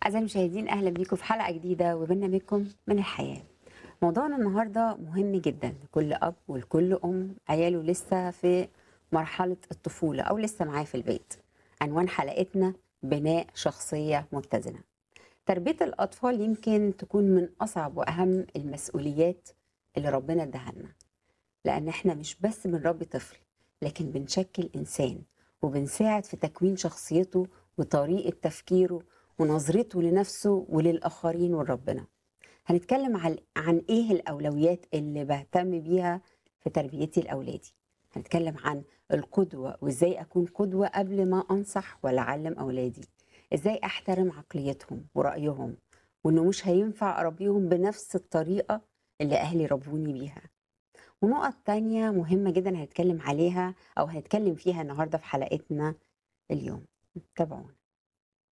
أعزائي المشاهدين أهلا بيكم في حلقة جديدة وبرنامجكم من الحياة موضوعنا النهاردة مهم جدا لكل أب ولكل أم عياله لسه في مرحلة الطفولة أو لسه معاه في البيت عنوان حلقتنا بناء شخصية متزنة تربية الأطفال يمكن تكون من أصعب وأهم المسؤوليات اللي ربنا اداها لنا لأن احنا مش بس بنربي طفل لكن بنشكل إنسان وبنساعد في تكوين شخصيته وطريقة تفكيره ونظرته لنفسه وللآخرين ولربنا هنتكلم عن عن إيه الأولويات اللي بهتم بيها في تربيتي لأولادي هنتكلم عن القدوة وإزاي أكون قدوة قبل ما أنصح ولا أعلم أولادي إزاي أحترم عقليتهم ورأيهم وإنه مش هينفع أربيهم بنفس الطريقة اللي أهلي ربوني بيها ونقط تانية مهمة جدا هنتكلم عليها أو هنتكلم فيها النهاردة في حلقتنا اليوم تابعونا